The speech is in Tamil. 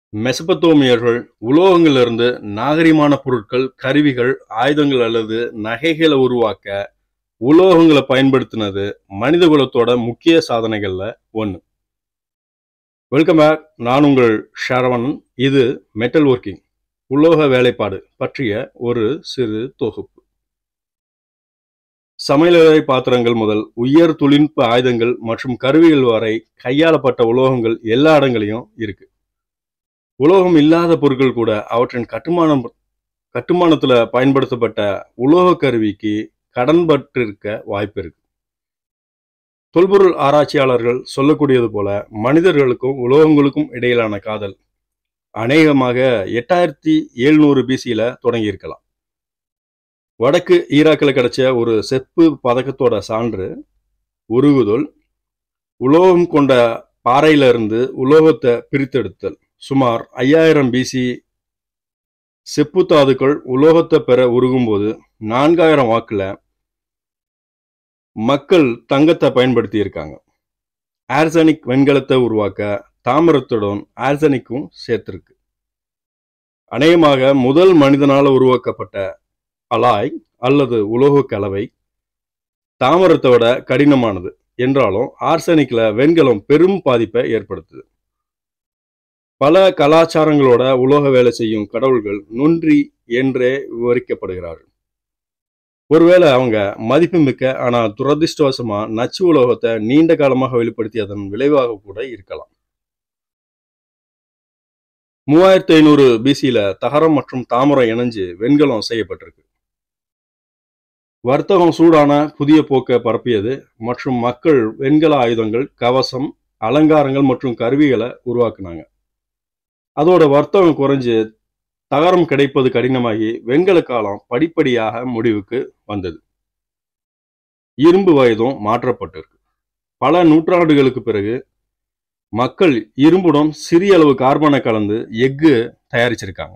மெசபத்தோமியர்கள் உலோகங்களிலிருந்து நாகரிகமான பொருட்கள், கருவிகள், ஆயுதங்கள் அல்லது நகைகளை உருவாக்க உலோகங்களை பயன்படுத்தினது மனித குலத்தோட முக்கிய சாதனைகள்ல ஒன்று. வெல்கம் பேக் நான் உங்கள் ஷரவணன் இது மெட்டல் ஒர்க்கிங் உலோக வேலைப்பாடு பற்றிய ஒரு சிறு தொகுப்பு சமையலறை பாத்திரங்கள் முதல் உயர் தொழில்நுட்ப ஆயுதங்கள் மற்றும் கருவிகள் வரை கையாளப்பட்ட உலோகங்கள் எல்லா இடங்களையும் இருக்கு உலோகம் இல்லாத பொருட்கள் கூட அவற்றின் கட்டுமானம் கட்டுமானத்துல பயன்படுத்தப்பட்ட உலோக கருவிக்கு கடன்பட்டிருக்க வாய்ப்பு இருக்கு தொல்பொருள் ஆராய்ச்சியாளர்கள் சொல்லக்கூடியது போல மனிதர்களுக்கும் உலோகங்களுக்கும் இடையிலான காதல் அநேகமாக எட்டாயிரத்தி எழுநூறு பிசியில தொடங்கி இருக்கலாம் வடக்கு ஈராக்கில் கிடைச்ச ஒரு செப்பு பதக்கத்தோட சான்று உருகுதல் உலோகம் கொண்ட பாறையில இருந்து உலோகத்தை பிரித்தெடுத்தல் சுமார் ஐயாயிரம் பிசி செப்பு தாதுக்கள் உலோகத்தை பெற உருகும்போது நான்காயிரம் வாக்குல மக்கள் தங்கத்தை பயன்படுத்தி இருக்காங்க ஆர்சனிக் வெண்கலத்தை உருவாக்க தாமிரத்துடன் ஆர்சனிக்கும் சேர்த்திருக்கு அநேகமாக முதல் மனிதனால உருவாக்கப்பட்ட அலாய் அல்லது உலோக கலவை தாமிரத்தோட கடினமானது என்றாலும் ஆர்சனிக்ல வெண்கலம் பெரும் பாதிப்பை ஏற்படுத்துது பல கலாச்சாரங்களோட உலோக வேலை செய்யும் கடவுள்கள் நொன்றி என்றே விவரிக்கப்படுகிறார்கள் ஒருவேளை அவங்க மதிப்புமிக்க ஆனா துரதிருஷ்டவசமா நச்சு உலோகத்தை நீண்ட காலமாக வெளிப்படுத்தியதன் விளைவாக கூட இருக்கலாம் மூவாயிரத்தி ஐநூறு பிசியில தகரம் மற்றும் தாமரம் இணைஞ்சு வெண்கலம் செய்யப்பட்டிருக்கு வர்த்தகம் சூடான புதிய போக்கை பரப்பியது மற்றும் மக்கள் வெண்கல ஆயுதங்கள் கவசம் அலங்காரங்கள் மற்றும் கருவிகளை உருவாக்குனாங்க அதோட வர்த்தகம் குறைஞ்சு தகரம் கிடைப்பது கடினமாகி வெண்கல காலம் படிப்படியாக முடிவுக்கு வந்தது இரும்பு வயதும் மாற்றப்பட்டிருக்கு பல நூற்றாண்டுகளுக்கு பிறகு மக்கள் இரும்புடன் சிறிய அளவு கார்பனை கலந்து எஃகு தயாரிச்சிருக்காங்க